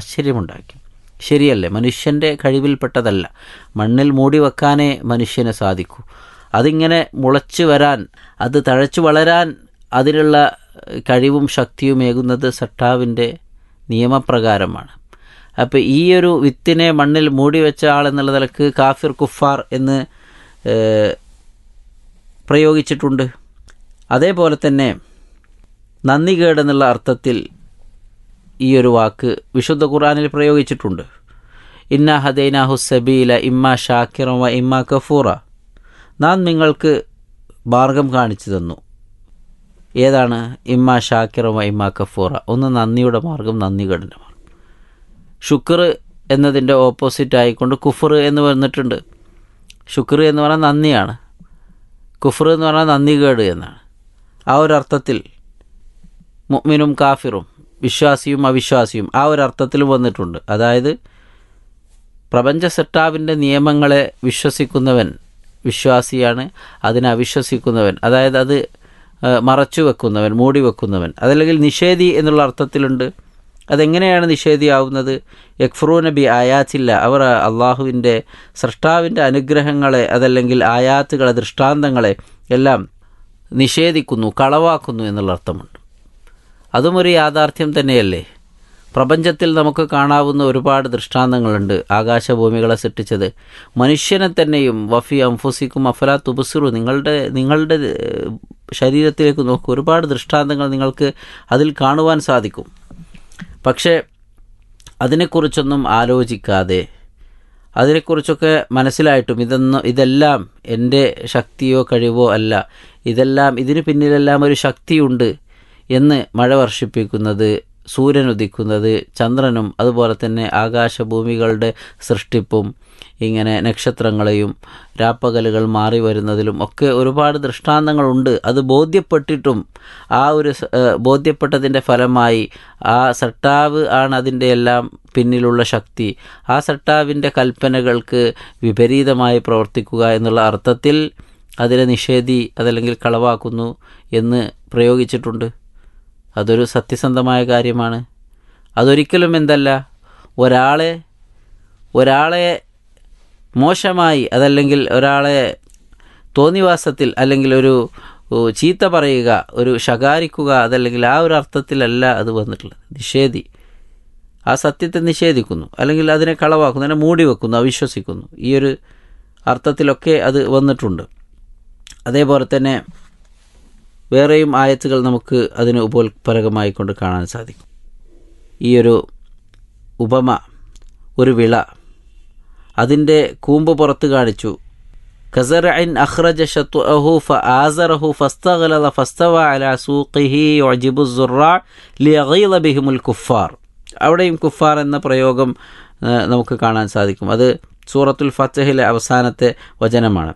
ആശ്ചര്യമുണ്ടാക്കി ശരിയല്ലേ മനുഷ്യൻ്റെ കഴിവിൽപ്പെട്ടതല്ല മണ്ണിൽ മൂടി വെക്കാനേ മനുഷ്യന് സാധിക്കൂ അതിങ്ങനെ മുളച്ചു വരാൻ അത് തഴച്ചു വളരാൻ അതിനുള്ള കഴിവും ശക്തിയും ഏകുന്നത് സട്ടാവിൻ്റെ നിയമപ്രകാരമാണ് അപ്പോൾ ഈ ഒരു വിത്തിനെ മണ്ണിൽ മൂടി വെച്ച ആൾ എന്നുള്ള നിലക്ക് കാഫിർ കുഫാർ എന്ന് ഏഹ്, പ്രയോഗിച്ചിട്ടുണ്ട് അതേപോലെ തന്നെ നന്ദികേട് എന്നുള്ള അർത്ഥത്തിൽ ഈ ഒരു വാക്ക് വിശുദ്ധ ഖുർആനിൽ പ്രയോഗിച്ചിട്ടുണ്ട് ഇന്ന ഹദൈനാഹു സബീല ഇമ്മ ഷാക്കിറ വ ഇമ്മ കഫൂറ നാം നിങ്ങൾക്ക് മാർഗം കാണിച്ചു തന്നു ഏതാണ് ഇമ്മ ഷാക്കിറ വ ഇമ്മ കഫൂറ ഒന്ന് നന്ദിയുടെ മാർഗം നന്ദികേടിൻ്റെ മാർഗം ശുക്ർ എന്നതിൻ്റെ ഓപ്പോസിറ്റ് ആയിക്കൊണ്ട് കുഫർ എന്ന് വന്നിട്ടുണ്ട് ശുക്ർ എന്ന് പറഞ്ഞാൽ നന്ദിയാണ് കുഫർ എന്ന് പറഞ്ഞാൽ നന്ദികേട് എന്നാണ് ആ ഒരു അർത്ഥത്തിൽ മുഅ്മിനും കാഫിറും വിശ്വാസിയും അവിശ്വാസിയും ആ ഒരു അർത്ഥത്തിലും വന്നിട്ടുണ്ട് അതായത് പ്രപഞ്ച സെട്ടാവിൻ്റെ നിയമങ്ങളെ വിശ്വസിക്കുന്നവൻ വിശ്വാസിയാണ് അതിനെ അവിശ്വസിക്കുന്നവൻ അതായത് അത് ആ, മറച്ചു വെക്കുന്നവൻ മൂടി വെക്കുന്നവൻ അതല്ലെങ്കിൽ നിഷേധി എന്നുള്ള അർത്ഥത്തിലുണ്ട് അതെങ്ങനെയാണ് നിഷേധിയാവുന്നത് യക്ഫറൂന ബി ആയാത്തില്ല അവർ അള്ളാഹുവിൻ്റെ സൃഷ്ടാവിൻ്റെ അനുഗ്രഹങ്ങളെ അതല്ലെങ്കിൽ ആയാത്തുകളെ ദൃഷ്ടാന്തങ്ങളെ എല്ലാം നിഷേധിക്കുന്നു കളവാക്കുന്നു എന്നുള്ള അർത്ഥമുണ്ട് അതും ഒരു യാഥാർത്ഥ്യം തന്നെയല്ലേ പ്രപഞ്ചത്തിൽ നമുക്ക് കാണാവുന്ന ഒരുപാട് ദൃഷ്ടാന്തങ്ങളുണ്ട് ആകാശഭൂമികളെ സൃഷ്ടിച്ചത് മനുഷ്യനെ തന്നെയും വഫി അംഫുസിക്കും അഫലാ തുബുസിറു നിങ്ങളുടെ നിങ്ങളുടെ ഏഹ്, ശരീരത്തിലേക്ക് നോക്കൂ ഒരുപാട് ദൃഷ്ടാന്തങ്ങൾ നിങ്ങൾക്ക് അതിൽ കാണുവാൻ സാധിക്കും പക്ഷേ അതിനെക്കുറിച്ചൊന്നും ആലോചിക്കാതെ അതിനെക്കുറിച്ചൊക്കെ മനസ്സിലായിട്ടും ഇതൊന്നും ഇതെല്ലാം എൻ്റെ ശക്തിയോ കഴിവോ അല്ല ഇതെല്ലാം ഇതിന് പിന്നിലെല്ലാം ഒരു ശക്തിയുണ്ട് എന്ന് മഴ വർഷിപ്പിക്കുന്നത് സൂര്യൻ ഉദിക്കുന്നത് ചന്ദ്രനും അതുപോലെ തന്നെ ആകാശഭൂമികളുടെ സൃഷ്ടിപ്പും ഇങ്ങനെ നക്ഷത്രങ്ങളെയും രാപ്പകലുകൾ മാറി വരുന്നതിലും ഒക്കെ ഒരുപാട് ദൃഷ്ടാന്തങ്ങളുണ്ട് അത് ബോധ്യപ്പെട്ടിട്ടും ആ ഒരു സ- ഏഹ് ബോധ്യപ്പെട്ടതിൻ്റെ ഫലമായി ആ സട്ടാവ് ആണ് അതിൻ്റെ എല്ലാം പിന്നിലുള്ള ശക്തി ആ സട്ടാവിൻ്റെ കൽപ്പനകൾക്ക് വിപരീതമായി പ്രവർത്തിക്കുക എന്നുള്ള അർത്ഥത്തിൽ അതിനെ നിഷേധി അതല്ലെങ്കിൽ കളവാക്കുന്നു എന്ന് പ്രയോഗിച്ചിട്ടുണ്ട് അതൊരു സത്യസന്ധമായ കാര്യമാണ് അതൊരിക്കലും എന്തല്ല ഒരാളെ ഒരാളെ മോശമായി അതല്ലെങ്കിൽ ഒരാളെ തോന്നിവാസത്തിൽ അല്ലെങ്കിൽ ഒരു ഓ, ചീത്ത പറയുക ഒരു ശകാരിക്കുക അതല്ലെങ്കിൽ ആ ഒരു അർത്ഥത്തിലല്ല അത് വന്നിട്ടുള്ളത് നിഷേധി ആ സത്യത്തെ നിഷേധിക്കുന്നു അല്ലെങ്കിൽ അതിനെ കളവാക്കുന്നു അതിനെ മൂടി വെക്കുന്നു അവിശ്വസിക്കുന്നു ഈ ഒരു അർത്ഥത്തിലൊക്കെ അത് വന്നിട്ടുണ്ട് അതേപോലെ തന്നെ വേറെയും ആയത്തുകൾ നമുക്ക് അതിന് ഉപോത്പരകമായി കൊണ്ട് കാണാൻ സാധിക്കും ഈ ഒരു ഉപമ ഒരു വിള അതിൻ്റെ കൂമ്പ് പുറത്ത് കാണിച്ചു കസറൈൻ അഖ്റജ ഷത്വഅഹു ഫആസറഹു ഫസ്തഗ്ലദ ഫസ്തവ അലാ സൂഖിഹി യുഅജിബു الزراع ليغيظ بهم الكفار അവിടെയും കുഫാർ എന്ന പ്രയോഗം ആ, നമുക്ക് കാണാൻ സാധിക്കും അത് സൂറത്തുൽ ഫത്തഹിലെ അവസാനത്തെ വചനമാണ്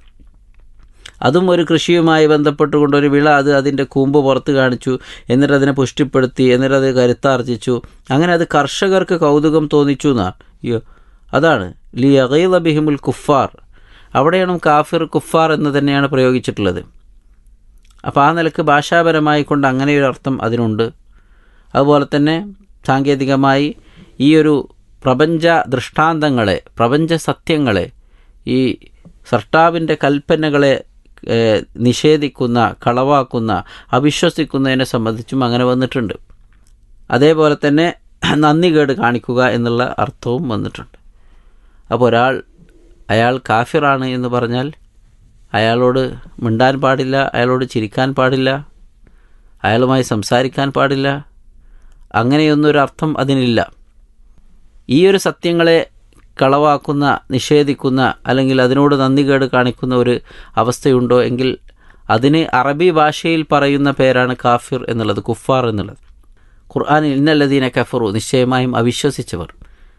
അതും ഒരു കൃഷിയുമായി ബന്ധപ്പെട്ടുകൊണ്ട് ഒരു വിള അത് അതിൻ്റെ കൂമ്പ് പുറത്ത് കാണിച്ചു എന്നിട്ട് അതിനെ പുഷ്ടിപ്പെടുത്തി എന്നിട്ട് അത് കരുത്താർജിച്ചു അങ്ങനെ അത് കർഷകർക്ക് കൗതുകം തോന്നിച്ചു എന്നാണ് അയ്യോ അതാണ് ലി അഗൈല ബിഹിമുൽ കുഫാർ അവിടെയാണ് കാഫിർ കുഫാർ എന്ന് തന്നെയാണ് പ്രയോഗിച്ചിട്ടുള്ളത് അപ്പോൾ ആ നിലക്ക് ഭാഷാപരമായി കൊണ്ട് അങ്ങനെ ഒരു അർത്ഥം അതിനുണ്ട് അതുപോലെ തന്നെ സാങ്കേതികമായി ഈ ഒരു പ്രപഞ്ച ദൃഷ്ടാന്തങ്ങളെ പ്രപഞ്ച സത്യങ്ങളെ ഈ സർട്ടാവിൻ്റെ കൽപ്പനകളെ ഏഹ്, നിഷേധിക്കുന്ന കളവാക്കുന്ന അവിശ്വസിക്കുന്നതിനെ സംബന്ധിച്ചും അങ്ങനെ വന്നിട്ടുണ്ട് അതേപോലെ തന്നെ നന്ദികേട് കാണിക്കുക എന്നുള്ള അർത്ഥവും വന്നിട്ടുണ്ട് അപ്പോൾ ഒരാൾ അയാൾ കാഫിറാണ് എന്ന് പറഞ്ഞാൽ അയാളോട് മിണ്ടാൻ പാടില്ല അയാളോട് ചിരിക്കാൻ പാടില്ല അയാളുമായി സംസാരിക്കാൻ പാടില്ല അങ്ങനെയൊന്നും ഒരു അർത്ഥം അതിനില്ല ഈ ഒരു സത്യങ്ങളെ കളവാക്കുന്ന നിഷേധിക്കുന്ന അല്ലെങ്കിൽ അതിനോട് നന്ദികേട് കാണിക്കുന്ന ഒരു അവസ്ഥയുണ്ടോ എങ്കിൽ അതിന് അറബി ഭാഷയിൽ പറയുന്ന പേരാണ് കാഫിർ എന്നുള്ളത് കുഫാർ എന്നുള്ളത് ഖുർആാനിൽ ഇന്നല്ലദീന കഫറു നിശ്ചയമായും അവിശ്വസിച്ചവർ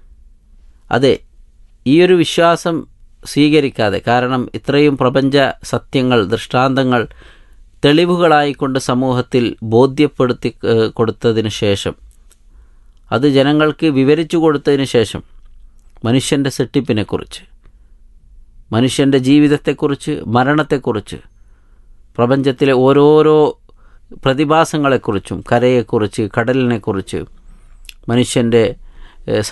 അതെ ഈ ഒരു വിശ്വാസം സ്വീകരിക്കാതെ കാരണം ഇത്രയും പ്രപഞ്ച സത്യങ്ങൾ ദൃഷ്ടാന്തങ്ങൾ തെളിവുകളായിക്കൊണ്ട് സമൂഹത്തിൽ ബോധ്യപ്പെടുത്തി ഏഹ്, കൊടുത്തതിന് ശേഷം അത് ജനങ്ങൾക്ക് വിവരിച്ചു കൊടുത്തതിന് ശേഷം മനുഷ്യൻ്റെ സെട്ടിപ്പിനെക്കുറിച്ച് മനുഷ്യൻ്റെ ജീവിതത്തെക്കുറിച്ച് മരണത്തെക്കുറിച്ച് പ്രപഞ്ചത്തിലെ ഓരോരോ പ്രതിഭാസങ്ങളെക്കുറിച്ചും കരയെക്കുറിച്ച് കടലിനെക്കുറിച്ച് മനുഷ്യൻ്റെ ഏഹ്,